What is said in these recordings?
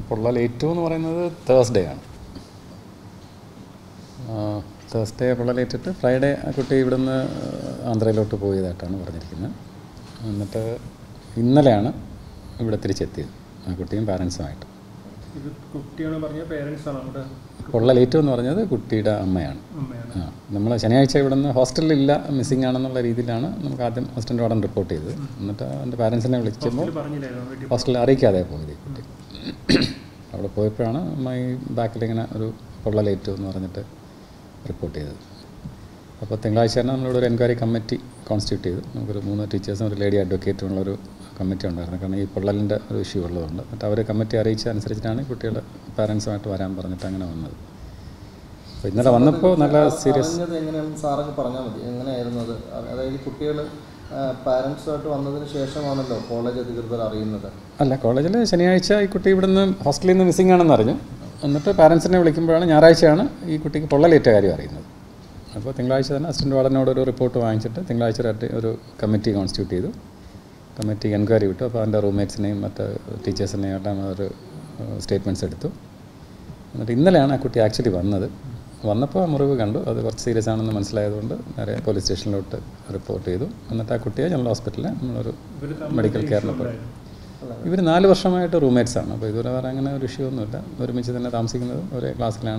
പൊള്ളൽ ഏറ്റവും എന്ന് പറയുന്നത് തേഴ്സ്ഡേ ആണ് തേഴ്സ്ഡേ പൊള്ളലേറ്റിട്ട് ഫ്രൈഡേ ആ കുട്ടി ഇവിടുന്ന് ആന്ധ്രയിലോട്ട് പോയതായിട്ടാണ് പറഞ്ഞിരിക്കുന്നത് എന്നിട്ട് ഇന്നലെയാണ് ഇവിടെ തിരിച്ചെത്തിയത് ആ കുട്ടിയും പാരൻസുമായിട്ട് ഇത് കുട്ടിയാണ് പറഞ്ഞ പേരൻസ് ആണ് അവിടെ പൊള്ളലേറ്റം എന്ന് പറഞ്ഞത് കുട്ടിയുടെ അമ്മയാണ് അമ്മയാണ് ആ നമ്മൾ ശനിയാഴ്ച ഇവിടുന്ന് ഹോസ്റ്റലിലില്ല മിസ്സിംഗ് ആണെന്നുള്ള രീതിയിലാണ് നമുക്ക് ആദ്യം അസിസ്റ്റൻ്റ് വാർഡൻ റിപ്പോർട്ട് ചെയ്തത് എന്നിട്ട് എൻ്റെ പാരൻസിനെ വിളിക്കുമ്പോൾ ഇത് പറഞ്ഞില്ലായിരുന്നു വീട്ടിൽ ഹോസ്റ്റലിൽ അറിയിക്കാതെ പോയത് ഈ കുട്ടി അവിടെ പോയപ്പോഴാണ് അമ്മ ഈ ബാക്കിൽ ഇങ്ങനെ ഒരു പൊള്ളലേറ്റു എന്ന് പറഞ്ഞിട്ട് റിപ്പോർട്ട് ചെയ്തത് അപ്പോൾ തിങ്കളാഴ്ച തന്നെ നമ്മളിവിടെ ഒരു എൻക്വയറി കമ്മിറ്റി കോൺസ്റ്റിറ്റ്യൂട്ട് ചെയ്തു നമുക്കൊരു മൂന്ന് ടീച്ചേഴ്സും ഒരു ലേഡി അഡ്വക്കേറ്റും ഉള്ളൊരു കമ്മിറ്റി ഉണ്ടായിരുന്നു കാരണം ഈ പൊള്ളലിൻ്റെ ഒരു ഇഷ്യൂ ഉള്ളതുകൊണ്ട് എന്നിട്ട് അവർ കമ്മിറ്റി അറിയിച്ച അനുസരിച്ചിട്ടാണ് കുട്ടികൾ പാരൻസുമായിട്ട് വരാൻ പറഞ്ഞിട്ട് അങ്ങനെ വന്നത് അപ്പോൾ ഇന്നലെ വന്നപ്പോൾ നല്ല സീരിയസ് അറിഞ്ഞത് എങ്ങനെയാണെന്ന് സാറങ്ങ് പറഞ്ഞാൽ മതി എങ്ങനെയായിരുന്നു അത് അ- അതായത് കുട്ടികൾ പാരൻസുമായിട്ട് വന്നതിന് ശേഷമാണല്ലോ കോളേജ് അധികൃതർ അറിയുന്നത് അല്ല കോളേജിൽ ശനിയാഴ്ച ഈ കുട്ടി ഇവിടുന്ന് ഹോസ്റ്റലിൽ നിന്ന് മിസ്സിംഗ് ആണെന്ന് അറിഞ്ഞു എന്നിട്ട് പാരൻസിനെ വിളിക്കുമ്പോഴാണ് ഞായറാഴ്ചയാണ് ഈ കുട്ടിക്ക് പൊള്ളലേറ്റ കാര്യം അറിയുന്നത് അപ്പോൾ തിങ്കളാഴ്ച തന്നെ അസിസ്റ്റൻറ്റ് വാർഡനോട് ഒരു റിപ്പോർട്ട് വാങ്ങിച്ചിട്ട് തിങ്കളാഴ്ച ഒരു അറ്റ് ഒരു കമ്മിറ്റി കോൺസ്റ്റിറ്റ്യൂട്ട് ചെയ്തു കമ്മിറ്റി എൻക്വയറി വിട്ടു അപ്പോൾ അതിൻ്റെ റൂംമേറ്റ്സിനെയും മറ്റ് ടീച്ചേഴ്സിനെയും എല്ലാം ഒരു സ്റ്റേറ്റ്മെൻറ്റ്സ് എടുത്തു എന്നിട്ട് ഇന്നലെയാണ് ആ കുട്ടി ആക്ച്വലി വന്നത് വന്നപ്പോൾ ആ മുറിവ് കണ്ടു അത് കുറച്ച് സീരിയസ് ആണെന്ന് മനസ്സിലായതുകൊണ്ട് നേരെ പോലീസ് സ്റ്റേഷനിലോട്ട് റിപ്പോർട്ട് ചെയ്തു എന്നിട്ട് ആ കുട്ടിയെ ജനറൽ ഹോസ്പിറ്റലിൽ നമ്മളൊരു ഇവർ മെഡിക്കൽ കെയറിൽ പോയി ഇവർ നാല് വർഷമായിട്ട് റൂംമേറ്റ്സ് ആണ് അപ്പോൾ ഇതുവരെ വേറെ അങ്ങനെ ഒരു ഇഷ്യൂ ഒന്നുമില്ല ഒരുമിച്ച് തന്നെ താമസിക്കുന്നത് ഒരേ ക്ലാസ്സിലാണ്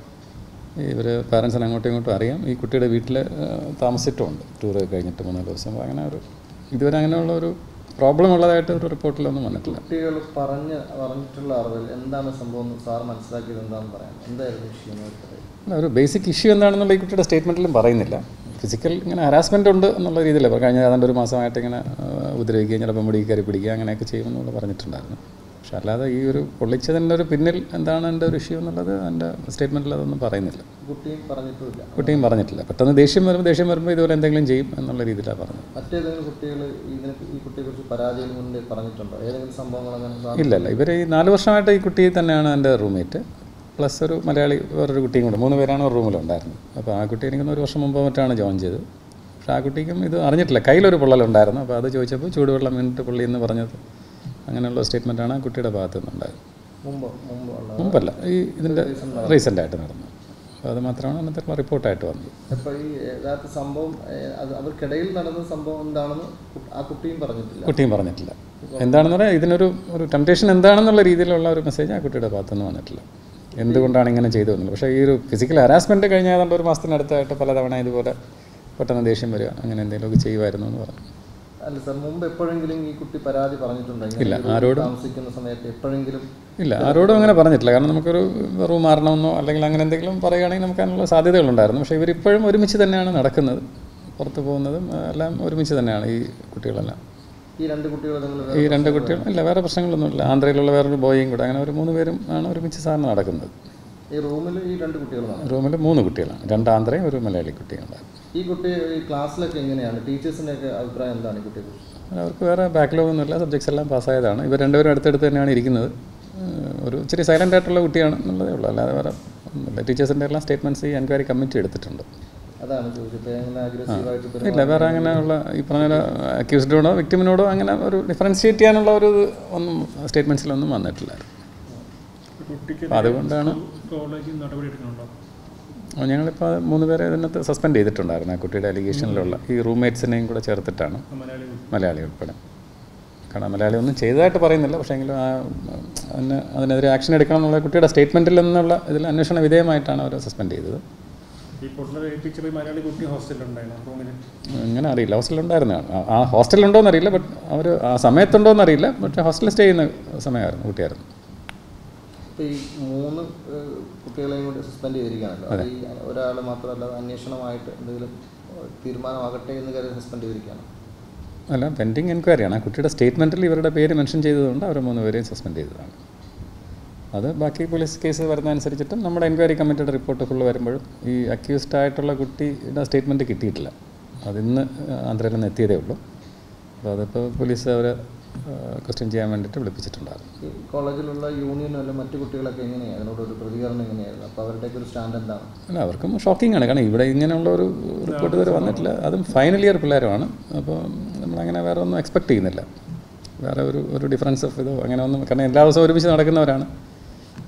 ഇവർ പാരൻസിന് അങ്ങോട്ടും ഇങ്ങോട്ടും അറിയാം ഈ കുട്ടിയുടെ വീട്ടിൽ താമസിച്ചിട്ടുമുണ്ട് ടൂർ കഴിഞ്ഞിട്ട് മൂന്നാല് ദിവസം അപ്പോൾ അങ്ങനെ ഒരു ഇതുവരെ അങ്ങനെയുള്ള ഒരു പ്രോബ്ലം ഉള്ളതായിട്ട് ഒരു റിപ്പോർട്ടിലൊന്നും വന്നിട്ടില്ല കുട്ടികൾ പറഞ്ഞ് പറഞ്ഞിട്ടുള്ള അറിവിൽ എന്താണ് സംഭവം എന്ന് സാർ മനസ്സിലാക്കിയത് എന്താണെന്ന് പറയാം എന്തായിരുന്നു വിഷയം എന്ന് പറയും അല്ല ഒരു ബേസിക് ഇഷ്യൂ എന്താണെന്നുള്ള ഈ കുട്ടിയുടെ സ്റ്റേറ്റ്മെൻറ്റിലും പറയുന്നില്ല ഫിസിക്കൽ ഇങ്ങനെ ഹരാസ്മെൻ്റ് ഉണ്ട് എന്നുള്ള രീതിയിൽ ഇപ്പോൾ കഴിഞ്ഞ ഏതാണ്ട് ഒരു മാസമായിട്ട് ഇങ്ങനെ ആ, ഉപദ്രവിക്കുകയും ചിലപ്പോൾ മുടി കയറി പിടിക്കുക അങ്ങനെയൊക്കെ ചെയ്യുമെന്നുള്ള പറഞ്ഞിട്ടുണ്ടായിരുന്നു പക്ഷെ അല്ലാതെ ഈ ഒരു പൊള്ളിച്ചതിൻ്റെ ഒരു പിന്നിൽ എന്താണ് എൻ്റെ ഒരു ഇഷ്യൂ എന്നുള്ളത് എൻ്റെ സ്റ്റേറ്റ്മെൻറ്റിൽ അതൊന്നും പറയുന്നില്ല കുട്ടിയും പറഞ്ഞിട്ടുമില്ല കുട്ടിയും പറഞ്ഞിട്ടില്ല പെട്ടെന്ന് ദേഷ്യം വരുമ്പോൾ ദേഷ്യം വരുമ്പോൾ ഇതുപോലെ എന്തെങ്കിലും ചെയ്യും എന്നുള്ള രീതിയിലാണ് പറഞ്ഞത് മറ്റേതെങ്കിലും കുട്ടികൾ ഇതിനെ ഈ കുട്ടിയെക്കുറിച്ച് പരാതിയിൽ മുന്നേ പറഞ്ഞിട്ടുണ്ടോ ഏതെങ്കിലും സംഭവങ്ങൾ അങ്ങനെ സാർ ഇല്ല ഇല്ല ഇവർ ഈ നാല് വർഷമായിട്ട് ഈ കുട്ടി തന്നെയാണ് എൻ്റെ റൂംമേറ്റ് പ്ലസ് ഒരു മലയാളി വേറൊരു കുട്ടിയും കൂടെ മൂന്ന് പേരാണ് ഒരു റൂമിലുണ്ടായിരുന്നത് അപ്പോൾ ആ കുട്ടി എനിക്കൊന്ന് ഒരു വർഷം മുമ്പ് മറ്റാണ് ജോയിൻ ചെയ്തത് പക്ഷേ ആ കുട്ടിക്കും ഇത് അറിഞ്ഞിട്ടില്ല കയ്യിലൊരു പൊള്ളലുണ്ടായിരുന്നു അപ്പോൾ അത് ചോദിച്ചപ്പോൾ ചൂടുവെള്ളം വീണിട്ട് പൊള്ളി എന്ന് പറഞ്ഞത് അങ്ങനെയുള്ള സ്റ്റേറ്റ്മെൻറ്റാണ് ആ കുട്ടിയുടെ ഭാഗത്തു നിന്നുണ്ടായത് മുമ്പ് മുമ്പ് ഉള്ള മുമ്പല്ല ഈ ഇതിൻ്റെ റീസെൻ്റായിട്ട് നടന്നത് അപ്പോൾ അത് മാത്രമാണ് അന്നത്തെ റിപ്പോർട്ടായിട്ട് വന്നത് അപ്പോൾ ഈ യഥാർത്ഥ സംഭവം ഏഹ്, അത് അവർക്കിടയിൽ നടന്ന സംഭവം എന്താണെന്ന് കു- ആ കുട്ടിയും പറഞ്ഞിട്ടില്ല കുട്ടിയും പറഞ്ഞിട്ടില്ല എന്താണെന്ന് പറയാം ഇതിനൊരു ഒരു ടെംപ്റ്റേഷൻ എന്താണെന്നുള്ള രീതിയിലുള്ള ഒരു മെസ്സേജ് ആ കുട്ടിയുടെ ഭാഗത്തുനിന്ന് വന്നിട്ടില്ല എന്തുകൊണ്ടാണ് ഇങ്ങനെ ചെയ്തതെന്നുള്ളത് പക്ഷേ ഈ ഒരു ഫിസിക്കൽ ഹരാസ്മെൻറ്റ് കഴിഞ്ഞ ഏതാണ്ട് ഒരു മാസത്തിനടുത്തായിട്ട് പലതവണ ഇതുപോലെ പെട്ടെന്ന് ദേഷ്യം വരിക അങ്ങനെ എന്തെങ്കിലുമൊക്കെ ചെയ്യുമായിരുന്നു എന്ന് പറഞ്ഞു അല്ല സാർ മുമ്പ് എപ്പോഴെങ്കിലും ഈ കുട്ടി പരാതി പറഞ്ഞിട്ടുണ്ടോ ഇങ്ങനെ ഇല്ല, ഈ റൂമിൽ ആരോടും- താമസിക്കുന്ന സമയത്ത് എപ്പോഴെങ്കിലും ഇല്ല ആരോടും അങ്ങനെ പറഞ്ഞിട്ടില്ല കാരണം നമുക്കൊരു റൂം മാറണമെന്നോ അല്ലെങ്കിൽ അങ്ങനെ എന്തെങ്കിലും പറയുകയാണെങ്കിൽ നമുക്ക് അതിനുള്ള സാധ്യതകളുണ്ടായിരുന്നു പക്ഷേ ഇവരിപ്പോഴും ഒരുമിച്ച് തന്നെയാണ് നടക്കുന്നത് പുറത്ത് പോകുന്നതും എല്ലാം ഒരുമിച്ച് തന്നെയാണ് ഈ കുട്ടികളെല്ലാം ഈ രണ്ട് കുട്ടികൾ നിങ്ങൾ ഈ രണ്ട് കുട്ടികൾ ഇല്ല വേറെ പ്രശ്നങ്ങളൊന്നുമില്ല ആന്ധ്രയിലുള്ള വേറൊരു ബോയും കൂടെ അങ്ങനെ ഒരു മൂന്ന് പേരും ആണ് ഒരുമിച്ച് സാറിന് നടക്കുന്നത് ഈ റൂമിൽ ഈ രണ്ട് കുട്ടികളാണ് റൂമിൽ മൂന്ന് കുട്ടികളാണ് രണ്ട് ആന്ധ്രയും ഒരു മലയാളി കുട്ടിയുണ്ടായിരുന്നു ഈ കുട്ടി ഈ ക്ലാസ്സിലൊക്കെ എങ്ങനെയാണ് ടീച്ചേഴ്സിൻ്റെയൊക്കെ അഭിപ്രായം എന്താണ് ഈ കുട്ടിയെക്കുറിച്ച് അവർക്ക് വേറെ ബാക്ക്ലോഗ് ഒന്നുമില്ല സബ്ജക്ട്സ് എല്ലാം പാസ്സായതാണ് ഇവർ രണ്ടുപേരും അടുത്തടുത്ത് തന്നെയാണ് ഇരിക്കുന്നത് ഏഹ് ഒരു ഇച്ചിരി സൈലൻ്റ് ആയിട്ടുള്ള കുട്ടിയാണ് എന്നുള്ളതേ ഉള്ളൂ അല്ലാതെ വേറെ ഒന്നുമില്ല ടീച്ചേഴ്സിൻ്റെ എല്ലാം സ്റ്റേറ്റ്മെൻറ്റ്സ് ഈ എൻക്വയറി കമ്മിറ്റി എടുത്തിട്ടുണ്ട് അതാണ് ചോദിച്ചത് അങ്ങനെ അഗ്രസീവായിട്ട് ഇല്ല വേറെ അങ്ങനെയുള്ള ഈ പറഞ്ഞ അക്യൂസ്ഡിനോടോ വിക്ടിമിനോടോ അങ്ങനെ ഒരു ഡിഫറൻഷിയേറ്റ് ചെയ്യാനുള്ള ഒരു ഇത് ഒന്നും സ്റ്റേറ്റ്മെൻറ്റ്സിലൊന്നും വന്നിട്ടില്ലായിരുന്നു കുട്ടിക്ക് അപ്പോൾ അതുകൊണ്ടാണ് കോളേജിൽ നടപടി എടുക്കുന്നുണ്ടോ അപ്പോൾ ഞങ്ങളിപ്പോൾ മൂന്ന് പേരെ ഇതിനകത്ത് സസ്പെൻഡ് ചെയ്തിട്ടുണ്ടായിരുന്നു ആ കുട്ടിയുടെ അലിഗേഷനിലുള്ള ഈ റൂംമേറ്റ്സിനെയും കൂടെ ചേർത്തിട്ടാണ് മലയാളി മലയാളി ഉൾപ്പെടെ കാരണം മലയാളി ഒന്നും ചെയ്തതായിട്ട് പറയുന്നില്ല പക്ഷേ എങ്കിലും ആ അതിന് അതിനെതിരെ ആക്ഷൻ എടുക്കണം എന്നുള്ള കുട്ടിയുടെ സ്റ്റേറ്റ്മെൻറ്റിൽ നിന്നുള്ള ഇതിൽ അന്വേഷണ വിധേയമായിട്ടാണ് അവരെ സസ്പെൻഡ് ചെയ്തത് ഈ പൊട്ടലർ ഏൽപ്പിച്ച പോയി മലയാളി കുട്ടി ഹോസ്റ്റലിലുണ്ടായിരുന്നു റൂമിൽ അങ്ങനെ അറിയില്ല ഹോസ്റ്റലിലുണ്ടായിരുന്നതാണ് ആ- ആ ഹോസ്റ്റലിലുണ്ടോ എന്നറിയില്ല ബട്ട് അവർ ആ സമയത്തുണ്ടോ എന്നറിയില്ല പക്ഷേ ഹോസ്റ്റലിൽ സ്റ്റേ ചെയ്യുന്ന സമയമായിരുന്നു കുട്ടിയായിരുന്നു ഇപ്പോൾ ഈ മൂന്ന് ഏഹ്, കുട്ടികളെയും കൂടി സസ്പെൻഡ് ചെയ്തിരിക്കുകയാണല്ലോ അത് ഈ ഒരാൾ മാത്രമല്ല അന്വേഷണമായിട്ട് എന്തെങ്കിലും ഏഹ്, തീരുമാനമാകട്ടെ എന്ന് കരുതി സസ്പെൻഡ് ചെയ്തിരിക്കുകയാണ് അല്ല പെൻഡിങ് എൻക്വയറിയാണ് ആ കുട്ടിയുടെ സ്റ്റേറ്റ്മെൻറ്റിൽ ഇവരുടെ പേര് മെൻഷൻ ചെയ്തതുകൊണ്ട് അവർ മൂന്ന് പേരെയും സസ്പെൻഡ് ചെയ്തതാണ് അത് ബാക്കി പോലീസ് കേസ് വരുന്നതനുസരിച്ചിട്ടും നമ്മുടെ എൻക്വയറി കമ്മിറ്റിയുടെ റിപ്പോർട്ട് ഫുള്ള് വരുമ്പോഴും ഈ അക്യൂസ്ഡ് ആയിട്ടുള്ള കുട്ടിയുടെ സ്റ്റേറ്റ്മെൻറ്റ് കിട്ടിയിട്ടില്ല അതിന്ന് ആന്ധ്രയിൽ നിന്ന് എത്തിയതേ ഉള്ളൂ അപ്പോൾ അതിപ്പോൾ പോലീസ് അവരെ ക്വസ്റ്റ്യൻ ചെയ്യാൻ വേണ്ടിയിട്ട് വിളിപ്പിച്ചിട്ടുണ്ടായിരുന്നു ഈ കോളേജിലുള്ള യൂണിയനും അല്ല മറ്റു കുട്ടികളൊക്കെ എങ്ങനെയാണ് അതിനോടൊരു പ്രതികരണം എങ്ങനെയായിരുന്നു അപ്പോൾ അവരുടെയൊക്കെ ഒരു സ്റ്റാൻഡ് എന്താണ് അല്ല അവർക്കും ഷോക്കിംഗ് ആണ് കാരണം ഇവിടെ ഇങ്ങനെയുള്ള ഒരു റിപ്പോർട്ട് ഇതുവരെ വന്നിട്ടില്ല അതും ഫൈനൽ ഇയർ പിള്ളേരുമാണ് അപ്പോൾ നമ്മളങ്ങനെ വേറെ ഒന്നും എക്സ്പെക്ട് ചെയ്യുന്നില്ല വേറെ ഒരു ഒരു ഡിഫറൻസ് ഓഫ് ഇതോ അങ്ങനെ ഒന്നും കാരണം എല്ലാ ദിവസവും ഒരുമിച്ച് നടക്കുന്നവരാണ്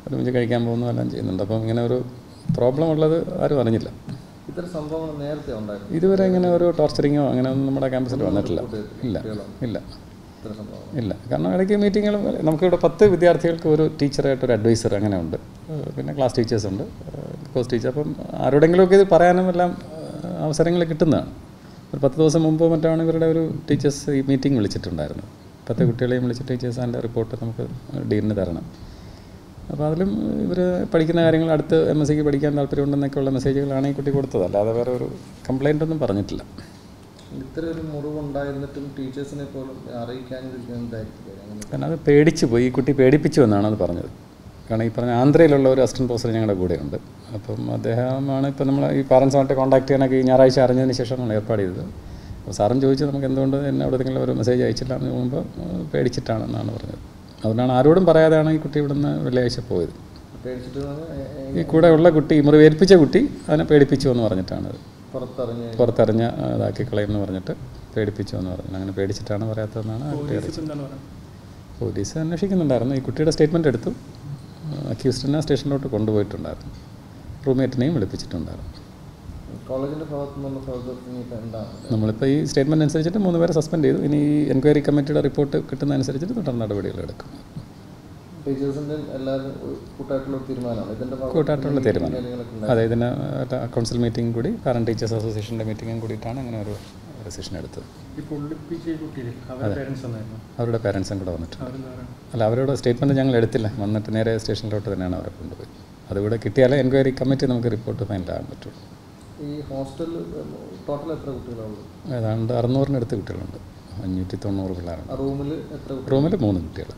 ഒരുമിച്ച് കഴിക്കാൻ പോകുന്നു എല്ലാം ചെയ്യുന്നുണ്ട് അപ്പം ഇങ്ങനെ ഒരു പ്രോബ്ലം ഉള്ളത് ആരും അറിഞ്ഞില്ല ഇത്തരം സംഭവങ്ങൾ നേരത്തെ ഉണ്ടായിരുന്നു ഇതുവരെ ഇങ്ങനെ ഒരു ടോർച്ചറിങ്ങോ അങ്ങനെ ഒന്നും നമ്മുടെ ക്യാമ്പസിൽ വന്നിട്ടില്ല ഇല്ല ഇല്ല ഇത്തരം സംഭവങ്ങൾ ഇല്ല കാരണം ഇടയ്ക്ക് മീറ്റിങ്ങുകളും നമുക്കിവിടെ പത്ത് വിദ്യാർത്ഥികൾക്ക് ഒരു ടീച്ചറായിട്ട് ഒരു അഡ്വൈസർ അങ്ങനെ ഉണ്ട് ഏഹ് പിന്നെ ക്ലാസ് ടീച്ചേഴ്സ് ഉണ്ട് കോഴ്സ് ടീച്ചർ അപ്പം ആരോടെങ്കിലുമൊക്കെ ഇത് പറയാനും എല്ലാം ഏഹ് അവസരങ്ങൾ കിട്ടുന്നതാണ് ഒരു പത്ത് ദിവസം മുമ്പ് മറ്റാണ് ഇവരുടെ ഒരു ടീച്ചേഴ്സ് ഈ മീറ്റിംഗ് വിളിച്ചിട്ടുണ്ടായിരുന്നു പത്ത് കുട്ടികളെയും വിളിച്ച് ടീച്ചേഴ്സ് അതിൻ്റെ റിപ്പോർട്ട് നമുക്ക് ഡീനിന് തരണം അപ്പോൾ അതിലും ഇവർ പഠിക്കുന്ന കാര്യങ്ങൾ അടുത്ത് എം എസ് സിക്ക് പഠിക്കാൻ താല്പര്യമുണ്ടെന്നൊക്കെയുള്ള മെസ്സേജുകളാണ് ഈ കുട്ടി കൊടുത്തത് അല്ലാതെ വേറെ ഒരു കംപ്ലൈൻ്റ് ഒന്നും പറഞ്ഞിട്ടില്ല ഇത്തരം ഒരു മുറിവ് ഉണ്ടായിരുന്നിട്ടും ടീച്ചേഴ്സിനെ പോലും അറിയിക്കാനിരിക്കുന്നതായിരിക്കും അങ്ങനെ കാരണം അത് പേടിച്ചു പോയി ഈ കുട്ടി പേടിപ്പിച്ചു എന്നാണ് അത് പറഞ്ഞത് കാരണം ഈ പറഞ്ഞ ആന്ധ്രയിലുള്ള ഒരു അസിസ്റ്റൻറ്റ് പ്രൊഫസർ ഞങ്ങളുടെ കൂടെയുണ്ട് അപ്പം അദ്ദേഹമാണ് ഇപ്പം നമ്മൾ ഈ പാരൻസുമായിട്ട് കോൺടാക്ട് ചെയ്യാനൊക്കെ ഈ ഞായറാഴ്ച അറിഞ്ഞതിന് ശേഷമാണ് ഏർപ്പാട് ചെയ്തത് അപ്പോൾ സാറും ചോദിച്ചു നമുക്ക് എന്തുകൊണ്ട് എന്നെ എവിടെയെങ്കിലും ഒരു മെസ്സേജ് അയച്ചില്ല എന്ന് ചോദിക്കുമ്പോൾ ഏഹ്, പേടിച്ചിട്ടാണെന്നാണ് പറഞ്ഞത് അതുകൊണ്ടാണ് ആരോടും പറയാതെയാണ് ഈ കുട്ടി ഇവിടുന്ന് വെള്ളിയാഴ്ച പോയത് പേടിച്ചിട്ട് എ- എ- ഈ കൂടെ ഉള്ള കുട്ടി മുറിവേൽപ്പിച്ച കുട്ടി അതിനെ പേടിപ്പിച്ചു എന്ന് പറഞ്ഞിട്ടാണ് പുറത്തിറങ്ങി പുറത്തെറിഞ്ഞ് ഇതാക്കി കളയുമെന്ന് പറഞ്ഞിട്ട് പേടിപ്പിച്ചു എന്ന് പറഞ്ഞു അങ്ങനെ പേടിച്ചിട്ടാണ് പറയാത്തതെന്നാണ് ആ കുട്ടി പോലീസ് എന്താണ് പറയുക പോലീസ് അന്വേഷിക്കുന്നുണ്ടായിരുന്നു ഈ കുട്ടിയുടെ സ്റ്റേറ്റ്മെൻറ്റ് എടുത്തു അക്യൂസ്റ്റിനെ സ്റ്റേഷനിലോട്ട് കൊണ്ടുപോയിട്ടുണ്ടായിരുന്നു റൂംമേറ്റിനെയും വിളിപ്പിച്ചിട്ടുണ്ടായിരുന്നു കോളേജിന്റെ ഭാഗത്തു നിന്നുള്ള ഫർദർ ഇനിയിപ്പോൾ എന്താണ് നമ്മളിപ്പോൾ ഈ സ്റ്റേറ്റ്മെൻറ്റ് അനുസരിച്ചിട്ട് മൂന്ന് പേരെ സസ്പെൻഡ് ചെയ്തു ഇനി ഈ എൻക്വയറി കമ്മിറ്റിയുടെ റിപ്പോർട്ട് കിട്ടുന്ന അനുസരിച്ചിട്ട് തുടർ നടപടികൾ എടുക്കും ടീച്ചേഴ്സിന്റെ എല്ലാവരും ഒരു കൂട്ടായിട്ടുള്ള ഒരു തീരുമാനമാണ് ഇതിന്റെ ഭാഗത്ത് കൂട്ടായിട്ടുള്ള തീരുമാനം കാര്യങ്ങളൊക്കെ ഉണ്ടായി. അതെ ഇതിന് കൗൺസിൽ മീറ്റിംഗ് കൂടി പാരൻറ്റ് ടീച്ചേഴ്സ് അസോസിയേഷൻ്റെ മീറ്റിംഗും കൂടിയിട്ടാണ് അങ്ങനെ ഒരു ഡെസിഷൻ എടുത്തത് ഈ പൊള്ളിപ്പിച്ച ഈ കുട്ടിയിൽ അവരുടെ പേരൻസ് എന്നായിരുന്നു അവരുടെ പാരൻസും കൂടെ വന്നിട്ടുണ്ട് അവരെന്താ പറയുക അല്ല അവരോട് സ്റ്റേറ്റ്മെൻറ്റ് ഞങ്ങൾ എടുത്തില്ല വന്നിട്ട് നേരെ സ്റ്റേഷനിലോട്ട് തന്നെയാണ് അവരെ കൊണ്ടുപോയി അതുകൂടെ കിട്ടിയാലേ എൻക്വയറി കമ്മിറ്റി നമുക്ക് റിപ്പോർട്ട് ഫൈനലാകാൻ പറ്റുള്ളൂ ഈ ഹോസ്റ്റലിൽ ടോട്ടൽ എത്ര കുട്ടികളുള്ളൂ ഏതാണ്ട് അറുന്നൂറിനടുത്ത് കുട്ടികളുണ്ട് അഞ്ഞൂറ്റി തൊണ്ണൂറ് പിള്ളേരുണ്ട് ആ റൂമിൽ എത്ര കുട്ടി റൂമിൽ മൂന്ന് കുട്ടികൾ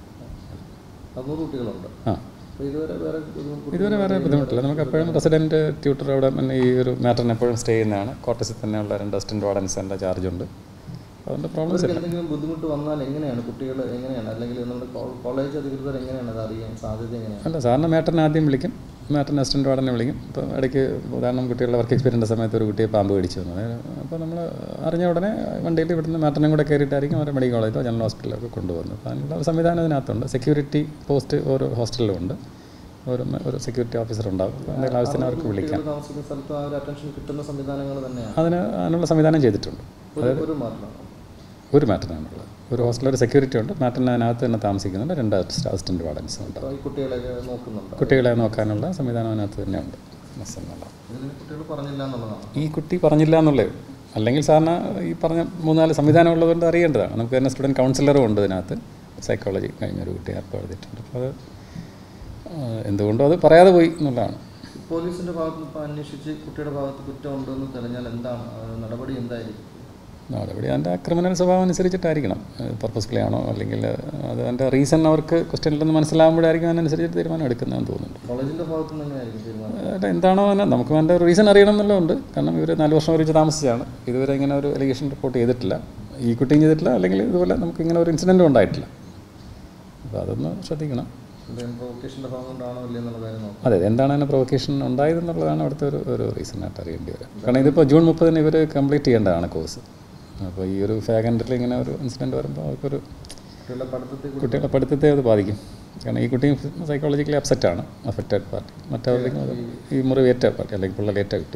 അറുന്നൂറ് കുട്ടികളുണ്ട് ആ അപ്പോൾ ഇതുവരെ വേറെ ഒരു- ഇതുവരെ വേറെ ബുദ്ധിമുട്ടില്ല നമുക്ക് എപ്പോഴും റെസിഡൻറ്റ് ട്യൂട്ടർ അവിടെ തന്നെ ഈ ഒരു മാറ്ററിന് എപ്പോഴും സ്റ്റേ ചെയ്യുന്നതാണ് ക്വാർട്ടേഴ്സിൽ തന്നെയുള്ള രണ്ട് അസിസ്റ്റൻറ്റ് വാർഡൻസ് എൻ്റെ ചാർജ് ഉണ്ട് അതുകൊണ്ട് പ്രോബ്ലംസ് അവർക്ക് ഇല്ല എന്തെങ്കിലും ബുദ്ധിമുട്ട് വന്നാൽ എങ്ങനെയാണ് കുട്ടികൾ എങ്ങനെയാണ് അല്ലെങ്കിൽ നമ്മുടെ കോ- കോളേജ് അധികൃതർ എങ്ങനെയാണ് അത് അറിയാൻ സാധ്യത എങ്ങനെയാണ് അല്ല സാറിന് മാറ്ററിനെ ആദ്യം വിളിക്കും മാറ്ററിന് അസിസ്റ്റൻറ്റ് വാർഡനെ വിളിക്കും ഇപ്പോൾ ഇടയ്ക്ക് ഉദാഹരണം കുട്ടികളുടെ വർക്ക് എക്സ്പീരിയൻ്റെ സമയത്ത് ഒരു കുട്ടിയെ പാമ്പ് കടിച്ചു വന്നത് അപ്പോൾ നമ്മൾ അറിഞ്ഞ ഉടനെ വണ്ടിയിൽ ഇവിടുന്ന് മാറ്ററിനും കൂടെ കയറിയിട്ടായിരിക്കും അവരെ മെഡിക്കൽ കോളേജോ ജനറൽ ഹോസ്പിറ്റലോ ഒക്കെ കൊണ്ടുപോകുന്നത് അപ്പോൾ അതിനുള്ള ഒരു സംവിധാനം ഇതിനകത്തുണ്ട് സെക്യൂരിറ്റി പോസ്റ്റ് ഓരോ ഹോസ്റ്റലിലും ഉണ്ട് ഒരു ഒരു സെക്യൂരിറ്റി ഓഫീസർ ഉണ്ടാവും അപ്പോൾ എന്തെങ്കിലും ആവശ്യത്തിന് അവർക്ക് വിളിക്കാം കുട്ടികൾ താമസിക്കുന്ന സ്ഥലത്ത് ആ ഒരു അറ്റൻഷൻ കിട്ടുന്ന സംവിധാനങ്ങൾ തന്നെയാണ് അതിന് അതിനുള്ള സംവിധാനം ചെയ്തിട്ടുണ്ട് ഒരു ഒരു മാറ്റമാണ് ഒരു മാറ്ററിനാണുള്ളത് ഒരു ഹോസ്റ്റലിൽ ഒരു സെക്യൂരിറ്റി ഉണ്ട് മാറ്ററിന് അതിനകത്ത് തന്നെ താമസിക്കുന്നുണ്ട് രണ്ട് അസിസ്റ്റൻറ്റ് വാർഡൻസും ഉണ്ട് അപ്പോൾ ഈ കുട്ടികളെയൊക്കെ നോക്കുന്നുണ്ട് കുട്ടികളെ നോക്കാനുള്ള സംവിധാനം അതിനകത്ത് തന്നെ ഉണ്ട് ബസ് എന്നുള്ള ഇതിന് കുട്ടികൾ പറഞ്ഞില്ല എന്നുള്ളതാണ് ഈ കുട്ടി പറഞ്ഞില്ല എന്നുള്ളേ ഉള്ളൂ. അല്ലെങ്കിൽ സാറിന് ഈ പറഞ്ഞ മൂന്നാല് സംവിധാനം ഉള്ളതുകൊണ്ട് അറിയേണ്ടതാണ് നമുക്ക് തന്നെ സ്റ്റുഡൻറ്റ് കൗൺസിലറും ഉണ്ട് ഇതിനകത്ത് സൈക്കോളജി കഴിഞ്ഞൊരു കുട്ടി ഏർപ്പാട് ചെയ്തിട്ടുണ്ട് അപ്പോൾ അത് ആ, എന്തുകൊണ്ടും അത് പറയാതെ പോയി എന്നുള്ളതാണ് പോലീസിന്റെ ഭാഗത്ത് നിന്ന് ഇപ്പോൾ അന്വേഷിച്ച് കുട്ടിയുടെ ഭാഗത്ത് കുറ്റമുണ്ടെന്ന് തെളിഞ്ഞാൽ എന്താണ് ആ നടപടി എന്തായിരിക്കും നടപടി അതിൻ്റെ ക്രിമിനൽ സ്വഭാവം അനുസരിച്ചിട്ടായിരിക്കണം പർപ്പസ്ഫുള്ളി ആണോ അല്ലെങ്കിൽ അത് അതിൻ്റെ റീസൺ അവർക്ക് ക്വസ്റ്റ്യനിലെന്ന് മനസ്സിലാകുമ്പോഴായിരിക്കും അതിനനുസരിച്ച് തീരുമാനം എടുക്കുന്നതെന്ന് തോന്നുന്നുണ്ട് കോളേജിന്റെ ഭാഗത്ത് നിന്ന് എങ്ങനെയായിരിക്കും തീരുമാനം അല്ല, എന്താണോ തന്നെ നമുക്ക് അതിൻ്റെ ഒരു റീസൺ അറിയണം എന്നുള്ളതുണ്ട് കാരണം ഇവർ നാല് വർഷം ഒരുമിച്ച് താമസിച്ചാണ് ഇതുവരെ ഇങ്ങനെ ഒരു എലിഗേഷൻ റിപ്പോർട്ട് ചെയ്തിട്ടില്ല ഈ കുട്ടിയും ചെയ്തിട്ടില്ല അല്ലെങ്കിൽ ഇതുപോലെ നമുക്ക് ഇങ്ങനെ ഒരു ഇൻസിഡൻറ്റും ഉണ്ടായിട്ടില്ല അപ്പോൾ അതൊന്ന് ശ്രദ്ധിക്കണം എന്തെങ്കിലും പ്രൊവക്കേഷന്റെ ഭാഗം കൊണ്ടാണോ ഇല്ല എന്നുള്ള കാര്യം നോക്കാം അതെ എന്താണ് അതിന് പ്രൊവക്കേഷൻ ഉണ്ടായതെന്നുള്ളതാണ് അവിടുത്തെ ഒരു ഒരു റീസണായിട്ട് അറിയേണ്ടി വരിക കാരണം ഇതിപ്പോൾ ജൂൺ മുപ്പതിന് ഇവർ കംപ്ലീറ്റ് ചെയ്യേണ്ടതാണ് കോഴ്സ് അപ്പോൾ ഈ ഒരു ഫാഗൻറ്റിൽ ഇങ്ങനെ ഒരു ഇൻസിഡൻറ്റ് വരുമ്പോൾ അവർക്കൊരു കുട്ടികളുടെ പഠിത്തത്തെ കുറിച്ച് കുട്ടികളുടെ പഠിത്തത്തെ അത് ബാധിക്കും കാരണം ഈ കുട്ടിയും സൈക്കോളജിക്കലി അപ്സെറ്റാണ് അഫക്റ്റഡ് പാർട്ടി മറ്റവരിലേക്കും അത് ഈ മുറിവേറ്റ പാർട്ടി അല്ലെങ്കിൽ പിള്ളേരേറ്റ കുട്ടി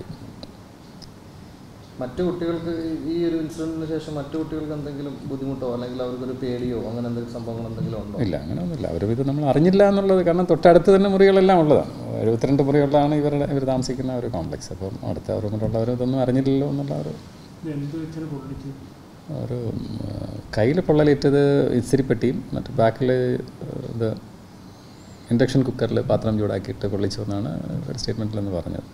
മറ്റു കുട്ടികൾക്ക് ഈ- ഈ ഒരു ഇൻസിഡന്റിന് ശേഷം മറ്റു കുട്ടികൾക്ക് എന്തെങ്കിലും ബുദ്ധിമുട്ടോ അല്ലെങ്കിൽ അവർക്കൊരു പേടിയോ അങ്ങനെ എന്തെങ്കിലും സംഭവങ്ങൾ എന്തെങ്കിലും ഉണ്ടോ ഇല്ല അങ്ങനെയൊന്നുമില്ല അവർ ഇത് നമ്മൾ അറിഞ്ഞില്ല എന്നുള്ളത് കാരണം തൊട്ടടുത്ത് തന്നെ മുറികളെല്ലാം ഉള്ളതാണ് എഴുപത്തിരണ്ട് മുറികളിലാണ് ഇവരുടെ ഇവർ താമസിക്കുന്ന ഒരു കോംപ്ലക്സ് അപ്പം അടുത്ത റൂമിലുള്ളവർ ഇതൊന്നും അറിഞ്ഞില്ലല്ലോ എന്നുള്ള ഒരു ഇത് എന്ത് വെച്ചാണ് പൊള്ളിച്ച് ഒരു കയ്യിൽ പൊള്ളലേറ്റത് ഇത്തിരിപ്പെട്ടിയും മറ്റു ബാക്കിൽ ഇത് ഇൻഡക്ഷൻ കുക്കറിൽ പാത്രം ചൂടാക്കിയിട്ട് പൊള്ളിച്ചു എന്നാണ് ഒരു സ്റ്റേറ്റ്മെൻറ്റിൽ നിന്ന് പറഞ്ഞത്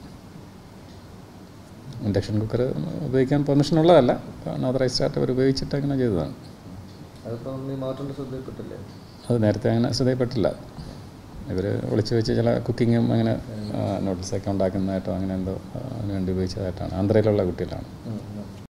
ഇൻഡക്ഷൻ കുക്കർ ഉപയോഗിക്കാൻ പെർമിഷൻ ഉള്ളതല്ല ഓതറൈസ്ഡ് ആയിട്ട് അവർ ഉപയോഗിച്ചിട്ട് അങ്ങനെ ചെയ്തതാണ് അതിപ്പോൾ നമ്മൾ ഈ മാറ്റേണ്ട ശ്രദ്ധയിൽപ്പെട്ടില്ലേ അത് നേരത്തെ അങ്ങനെ ശ്രദ്ധയിൽപ്പെട്ടില്ല ഇവർ ഒളിച്ചു വെച്ച് ചില കുക്കിങ്ങും അങ്ങനെ നൂഡിൽസൊക്കെ ഉണ്ടാക്കുന്നതായിട്ടോ അങ്ങനെ എന്തോ അതിന് വേണ്ടി ഉപയോഗിച്ചതായിട്ടാണ് ആന്ധ്രയിലുള്ള കുട്ടികളാണ് ഉം, ഉം.